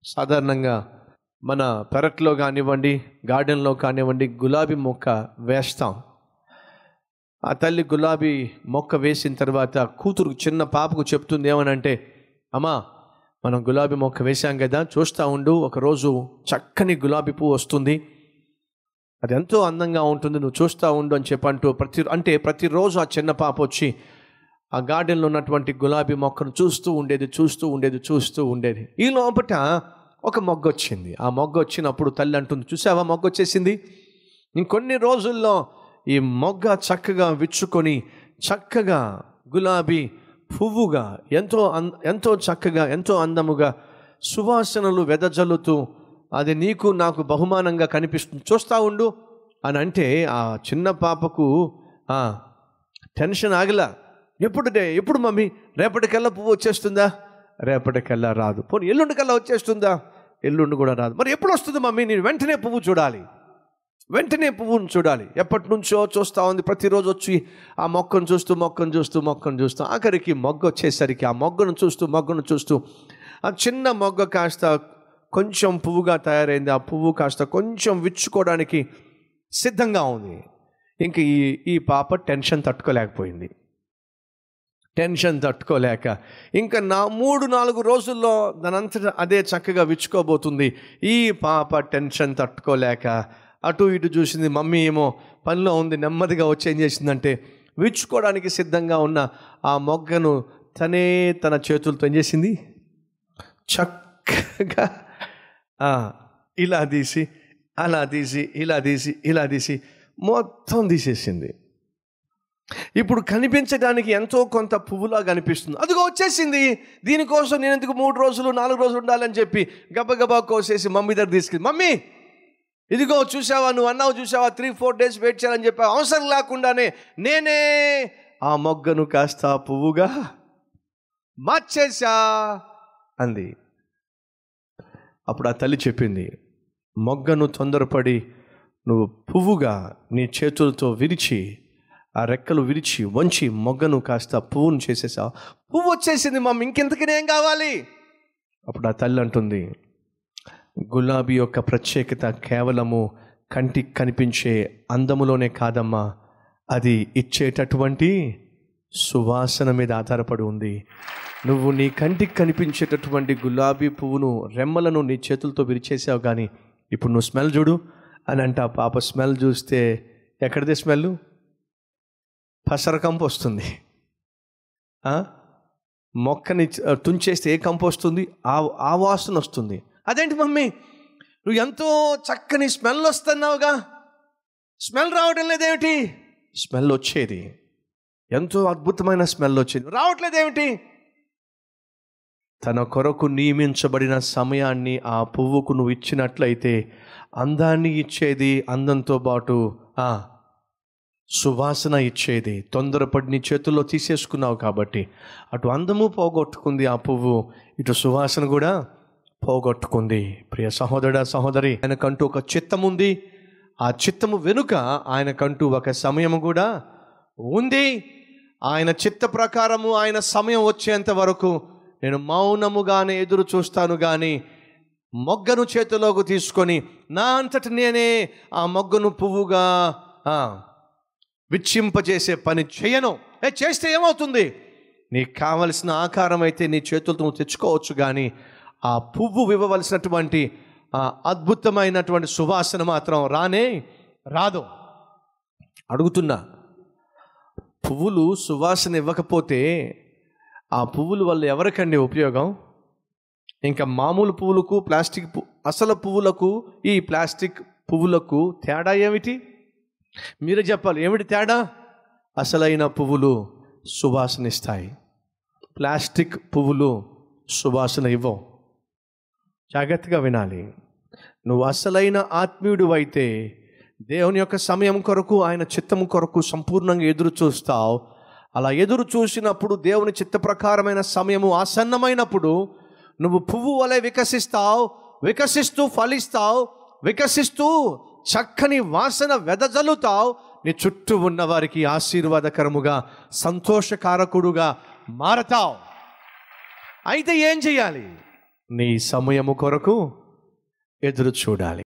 సాధారణంగా మన పెరట్లో కానివ్వండి గార్డెన్లో కానివ్వండి గులాబీ మొక్క వేస్తాం ఆ తల్లి గులాబీ మొక్క వేసిన తర్వాత కూతురు చిన్న పాపకు చెప్తుంది ఏమనంటే అమ్మా మనం గులాబీ మొక్క వేశాం కదా చూస్తూ ఉండు ఒకరోజు చక్కని గులాబీ పువ్వు వస్తుంది అది ఎంతో అందంగా ఉంటుంది నువ్వు చూస్తూ ఉండు అని చెప్పంటూ ప్రతి అంటే ప్రతిరోజు ఆ చిన్న పాప వచ్చి ఆ గార్డెన్లో ఉన్నటువంటి గులాబీ మొక్కను చూస్తూ ఉండేది చూస్తూ ఉండేది చూస్తూ ఉండేది ఈ లోపట ఒక మొగ్గ వచ్చింది ఆ మొగ్గ వచ్చినప్పుడు తల్లి అంటుంది చూసావా మొగ్గ వచ్చేసింది ఇంకొన్ని రోజుల్లో ఈ మొగ్గ చక్కగా విచ్చుకొని చక్కగా గులాబీ పువ్వుగా ఎంతో అన్ ఎంతో చక్కగా ఎంతో అందముగా సువాసనలు వెదజల్లుతూ అది నీకు నాకు బహుమానంగా కనిపిస్తుంది చూస్తూ ఉండు అని అంటే ఆ చిన్న పాపకు ఆ, టెన్షన్ ఆగలా ఎప్పుడు డే ఎప్పుడు మమ్మీ రేపటికల్లా పువ్వు వచ్చేస్తుందా రేపటికల్లా రాదు పోనీ ఎల్లుండికల్లా వచ్చేస్తుందా ఎల్లుండి కూడా రాదు మరి ఎప్పుడు వస్తుంది మమ్మీ నేను వెంటనే పువ్వు చూడాలి వెంటనే పువ్వును చూడాలి ఎప్పటి నుంచో చూస్తూ ఉంది ప్రతిరోజు వచ్చి ఆ మొక్కను చూస్తూ మొక్కను చూస్తూ మొక్కను చూస్తూ ఆఖరికి మొగ్గ వచ్చేసరికి ఆ మొగ్గను చూస్తూ మొగ్గను చూస్తూ ఆ చిన్న మొగ్గ కాస్త కొంచెం పువ్వుగా తయారైంది ఆ పువ్వు కాస్త కొంచెం విచ్చుకోవడానికి సిద్ధంగా ఉంది ఇంక ఈ ఈ పాప టెన్షన్ తట్టుకోలేకపోయింది టెన్షన్ తట్టుకోలేక ఇంకా నా మూడు నాలుగు రోజుల్లో దానంతట అదే చక్కగా విచ్చుకోబోతుంది ఈ పాప టెన్షన్ తట్టుకోలేక అటు ఇటు చూసింది మమ్మీ ఏమో పనిలో ఉంది నెమ్మదిగా వచ్చి ఏం చేసిందంటే విచ్చుకోవడానికి సిద్ధంగా ఉన్న ఆ మొగ్గను తనే తన చేతులతో ఏం చేసింది చక్కగా ఆ, ఇలా తీసి అలా తీసి ఇలా తీసి ఇలా తీసి మొత్తం తీసేసింది ఇప్పుడు కనిపించడానికి ఎంతో కొంత పువ్వులా కనిపిస్తుంది అదిగో వచ్చేసింది దీనికోసం నేను ఎందుకు మూడు రోజులు నాలుగు రోజులు ఉండాలని చెప్పి గబగబా కోసేసి మమ్మీ దగ్గర తీసుకెళ్ళి మమ్మీ ఇదిగో చూసావా నువ్వు అన్నావు చూసావా త్రీ ఫోర్ డేస్ వెయిట్ చేయాలని చెప్పి అవసరం లేకుండానే నేనే ఆ మొగ్గను కాస్త పువ్వుగా మార్చేసా అంది అప్పుడు ఆ తల్లి చెప్పింది మొగ్గను తొందరపడి నువ్వు పువ్వుగా నీ చేతులతో విరిచి ఆ రెక్కలు విరిచి వంచి మొగ్గను కాస్త పువ్వును చేసేసావు పువ్వు వచ్చేసింది మమ్మీ ఇంకెంతకనే ఏం కావాలి అప్పుడు ఆ తల్లి అంటుంది గులాబీ యొక్క ప్రత్యేకత కేవలము కంటికి కనిపించే అందములోనే కాదమ్మా అది ఇచ్చేటటువంటి సువాసన మీద ఆధారపడి ఉంది నువ్వు నీ కంటికి కనిపించేటటువంటి గులాబీ పువ్వును రెమ్మలను నీ చేతులతో విరిచేసావు కానీ ఇప్పుడు నువ్వు స్మెల్ చూడు అని అంటే ఆ పాప స్మెల్ చూస్తే ఎక్కడిదే స్మెల్ పసర కంపు వస్తుంది ఆ? మొక్కని చ- తుంచేస్తే ఏ కంపు వస్తుంది ఆ ఆ వాసన వస్తుంది అదేంటి మమ్మీ నువ్వు ఎంతో చక్కని స్మెల్ వస్తున్నావుగా స్మెల్ రావడం లేదేమిటి స్మెల్ వచ్చేది ఎంతో అద్భుతమైన స్మెల్ వచ్చింది రావట్లేదేమిటి తన కొరకు నియమించబడిన సమయాన్ని ఆ పువ్వుకు నువ్వు ఇచ్చినట్లయితే అందాన్ని ఇచ్చేది అందంతో పాటు ఆ సువాసన ఇచ్చేది తొందరపడి నీ చేతుల్లో తీసేసుకున్నావు కాబట్టి అటు అందము పోగొట్టుకుంది ఆ పువ్వు ఇటు సువాసన కూడా పోగొట్టుకుంది ప్రియ సహోదరుడ సహోదరి ఆయనకంటూ ఒక చిత్తం ఉంది ఆ చిత్తము వెనుక ఆయనకంటూ ఒక సమయం కూడా ఉంది ఆయన చిత్త ప్రకారము ఆయన సమయం వచ్చేంత వరకు నేను మౌనముగానే ఎదురు చూస్తాను కానీ మొగ్గను చేతిలోకి తీసుకొని నా అంతట నేనే ఆ మొగ్గను పువ్వుగా ఆ, విచ్చింపజేసే పని చేయను ఏ చేస్తే ఏమవుతుంది నీకు కావలసిన ఆకారం అయితే నీ చేతులతో నువ్వు తెచ్చుకోవచ్చు కానీ ఆ పువ్వు ఇవ్వవలసినటువంటి ఆ అద్భుతమైనటువంటి సువాసన మాత్రం రానే రాదు అడుగుతున్నా పువ్వులు సువాసన ఇవ్వకపోతే ఆ పువ్వుల వల్ల ఎవరికండి ఉపయోగం ఇంకా మామూలు పువ్వులకు ప్లాస్టిక్ పు అసలు పువ్వులకు ఈ ప్లాస్టిక్ పువ్వులకు తేడా ఏమిటి మీరే చెప్పాలి ఏమిటి తేడా అసలైన పువ్వులు సువాసన ఇస్తాయి ప్లాస్టిక్ పువ్వులు సువాసన ఇవ్వవు జాగ్రత్తగా వినాలి నువ్వు అసలైన ఆత్మీయుడు అయితే దేవుని యొక్క సమయం కొరకు ఆయన చిత్తము కొరకు సంపూర్ణంగా ఎదురు చూస్తావు అలా ఎదురు చూసినప్పుడు దేవుని చిత్త ప్రకారమైన సమయము ఆసన్నమైనప్పుడు నువ్వు పువ్వు వలె వికసిస్తావు వికసిస్తూ ఫలిస్తావు వికసిస్తూ చక్కని వాసన వెదజల్లుతావు నీ చుట్టూ ఉన్న వారికి ఆశీర్వాదకరముగా సంతోషకారకుడుగా మారతావు అయితే ఏం చేయాలి నీ సమయము కొరకు ఎదురు చూడాలి